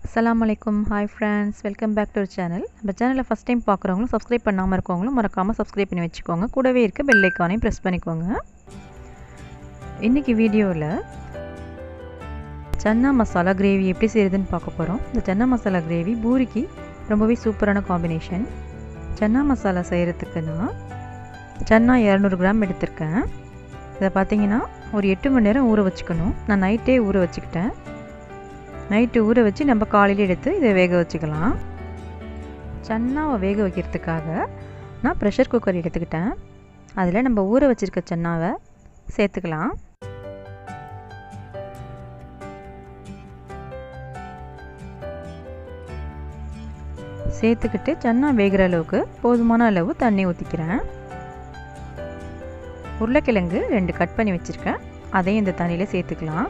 அஸ்ஸலாமு அலைக்கும் hi friends welcome back to channel நம்ம சேனலில் ஃபஸ்ட் டைம் பார்க்குறவங்களும் சப்ஸ்கிரைப் பண்ணாமல் இருக்கவங்களும் மறக்காமல் சப்ஸ்கிரைப் பண்ணி வச்சுக்கோங்க கூடவே இருக்க பெல் ஐக்கானையும் ப்ரெஸ் பண்ணிக்கோங்க இன்றைக்கி வீடியோவில் சன்னா மசாலா கிரேவி எப்படி செய்யுதுன்னு பார்க்க போகிறோம் இந்த சன்னா மசாலா கிரேவி பூரிக்கு ரொம்பவே சூப்பரான காம்பினேஷன் சன்னா மசாலா செய்கிறதுக்கு நான் சன்னா இரநூறு கிராம் எடுத்திருக்கேன் இதை பார்த்தீங்கன்னா ஒரு எட்டு மணி நேரம் ஊற வச்சுக்கணும் நான் நைட்டே ஊற வச்சுக்கிட்டேன் நைட்டு ஊற வச்சு நம்ம காலையில் எடுத்து இதை வேக வச்சுக்கலாம் சன்னாவை வேக வைக்கிறதுக்காக நான் ப்ரெஷர் குக்கர் எடுத்துக்கிட்டேன் அதில் நம்ம ஊற வச்சுருக்க சன்னாவை சேர்த்துக்கலாம் சேர்த்துக்கிட்டு சன்னா வேகிற அளவுக்கு போதுமான அளவு தண்ணி ஊற்றிக்கிறேன் உருளைக்கிழங்கு ரெண்டு கட் பண்ணி வச்சுருக்கேன் அதையும் இந்த தண்ணியில் சேர்த்துக்கலாம்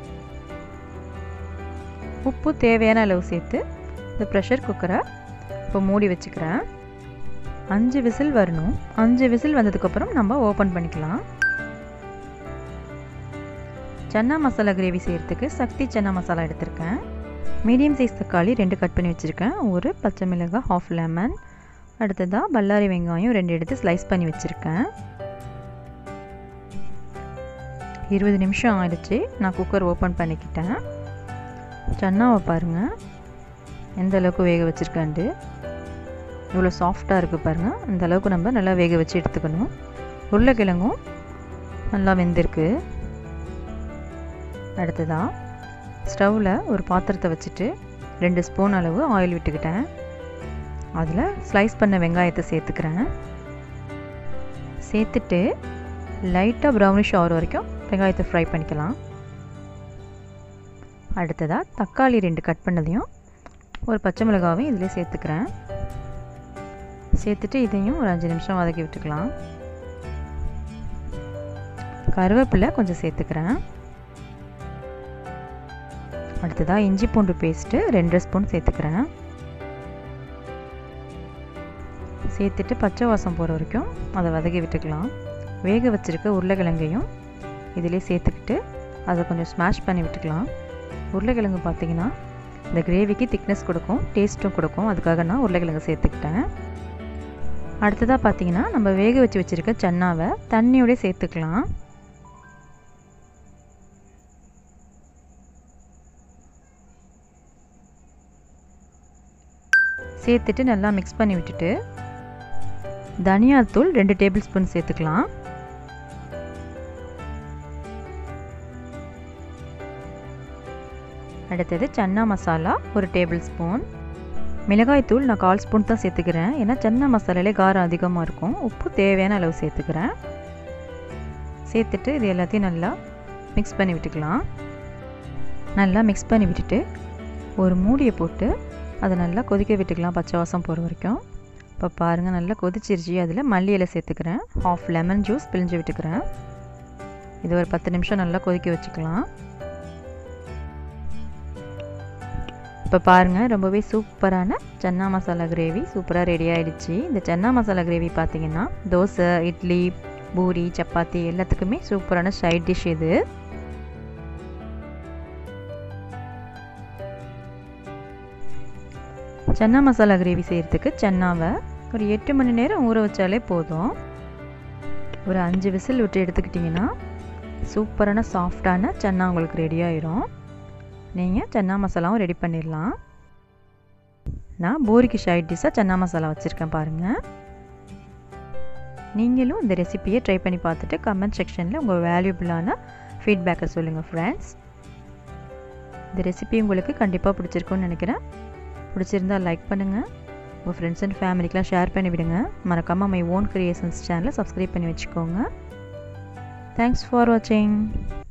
உப்பு தேவையான அளவு சேர்த்து இந்த ப்ரெஷர் குக்கரை இப்போ மூடி வச்சுக்கிறேன் அஞ்சு விசில் வரணும் அஞ்சு விசில் வந்ததுக்கப்புறம் நம்ம ஓப்பன் பண்ணிக்கலாம் சன்னா மசாலா கிரேவி செய்கிறதுக்கு சக்தி சன்னா மசாலா எடுத்திருக்கேன் மீடியம் சைஸ் தக்காளி ரெண்டு கட் பண்ணி வச்சுருக்கேன் ஒரு பச்சை மிளகாய் ஹாஃப் லெமன் அடுத்ததாக பல்லாரி வெங்காயம் ரெண்டு எடுத்து ஸ்லைஸ் பண்ணி வச்சுருக்கேன் இருபது நிமிஷம் ஆயிடுச்சு நான் குக்கர் ஓப்பன் பண்ணிக்கிட்டேன் சன்னாவை பாருங்கள் எந்த அளவுக்கு வேக வச்சுருக்காண்டு இவ்வளோ சாஃப்டாக இருக்குது பாருங்கள் அந்த அளவுக்கு நம்ம நல்லா வேக வச்சு எடுத்துக்கணும் உருளைக்கிழங்கும் நல்லா வெந்திருக்கு அடுத்ததாக ஸ்டவ்வில் ஒரு பாத்திரத்தை வச்சுட்டு ரெண்டு ஸ்பூன் அளவு ஆயில் விட்டுக்கிட்டேன் அதில் ஸ்லைஸ் பண்ண வெங்காயத்தை சேர்த்துக்கிறேன் சேர்த்துட்டு லைட்டாக ப்ரௌனிஷ் ஆகிற வரைக்கும் வெங்காயத்தை ஃப்ரை பண்ணிக்கலாம் அடுத்ததாக தக்காளி ரெண்டு கட் பண்ணதையும் ஒரு பச்சை மிளகாவையும் இதில் சேர்த்துக்கிறேன் சேர்த்துட்டு இதையும் ஒரு அஞ்சு நிமிஷம் வதக்கி விட்டுக்கலாம் கருவேப்பிலை கொஞ்சம் சேர்த்துக்கிறேன் அடுத்ததாக இஞ்சி பூண்டு பேஸ்ட்டு ரெண்டு ஸ்பூன் சேர்த்துக்கிறேன் சேர்த்துட்டு பச்சை வாசம் போகிற வரைக்கும் அதை வதக்கி விட்டுக்கலாம் வேக வச்சுருக்க உருளைக்கிழங்கையும் இதிலே சேர்த்துக்கிட்டு அதை கொஞ்சம் ஸ்மாஷ் பண்ணி விட்டுக்கலாம் உருளைக்கிழங்கு பார்த்திங்கன்னா இந்த கிரேவிக்கு திக்னஸ் கொடுக்கும் டேஸ்ட்டும் கொடுக்கும் அதுக்காக நான் உருளைக்கிழங்கு சேர்த்துக்கிட்டேன் அடுத்ததாக பார்த்தீங்கன்னா நம்ம வேக வச்சு வச்சுருக்க சன்னாவை தண்ணியோடய சேர்த்துக்கலாம் சேர்த்துட்டு நல்லா மிக்ஸ் பண்ணி விட்டுட்டு தனியாத்தூள் ரெண்டு டேபிள் ஸ்பூன் சேர்த்துக்கலாம் அடுத்தது சன்னா மசாலா ஒரு டேபிள் ஸ்பூன் மிளகாய்த்தூள் நான் கால் ஸ்பூன் தான் சேர்த்துக்கிறேன் ஏன்னா சன்னா மசாலாலே காரம் அதிகமாக இருக்கும் உப்பு தேவையான அளவு சேர்த்துக்கிறேன் சேர்த்துட்டு இது எல்லாத்தையும் நல்லா மிக்ஸ் பண்ணி விட்டுக்கலாம் நல்லா மிக்ஸ் பண்ணி விட்டுட்டு ஒரு மூடியை போட்டு அதை நல்லா கொதிக்க விட்டுக்கலாம் பச்சை வாசம் போகிற வரைக்கும் இப்போ பாருங்கள் நல்லா கொதிச்சிருச்சு அதில் மல்லி இலை சேர்த்துக்கிறேன் ஹாஃப் லெமன் ஜூஸ் பிழிஞ்சு விட்டுக்கிறேன் இது ஒரு பத்து நிமிஷம் நல்லா கொதிக்க வச்சுக்கலாம் இப்போ பாருங்கள் ரொம்பவே சூப்பரான சன்னா மசாலா கிரேவி சூப்பராக ரெடி ஆகிடுச்சு இந்த சன்னா மசாலா கிரேவி பார்த்தீங்கன்னா தோசை இட்லி பூரி சப்பாத்தி எல்லாத்துக்குமே சூப்பரான சைட் டிஷ் இது சன்னா மசாலா கிரேவி செய்கிறதுக்கு சன்னாவை ஒரு எட்டு மணி நேரம் ஊற வச்சாலே போதும் ஒரு அஞ்சு விசில் விட்டு எடுத்துக்கிட்டிங்கன்னா சூப்பரான சாஃப்டான சன்னா உங்களுக்கு ரெடி ஆயிரும் நீங்கள் சன்னா மசாலாவும் ரெடி பண்ணிடலாம் நான் பூரிக்கு ஷைட் டிஷ்ஷாக சன்னா மசாலா வச்சுருக்கேன் பாருங்கள் நீங்களும் இந்த ரெசிப்பியை ட்ரை பண்ணி பார்த்துட்டு கமெண்ட் செக்ஷனில் உங்கள் வேல்யூபிளான ஃபீட்பேக்கை சொல்லுங்கள் ஃப்ரெண்ட்ஸ் இந்த ரெசிபி உங்களுக்கு கண்டிப்பாக பிடிச்சிருக்குன்னு நினைக்கிறேன் பிடிச்சிருந்தால் லைக் பண்ணுங்கள் உங்கள் ஃப்ரெண்ட்ஸ் அண்ட் ஃபேமிலிக்கெலாம் ஷேர் பண்ணி விடுங்க மறக்காமல் மை ஓன் க்ரியேஷன்ஸ் சேனலை சப்ஸ்கிரைப் பண்ணி வச்சுக்கோங்க தேங்க்ஸ் ஃபார் வாட்சிங்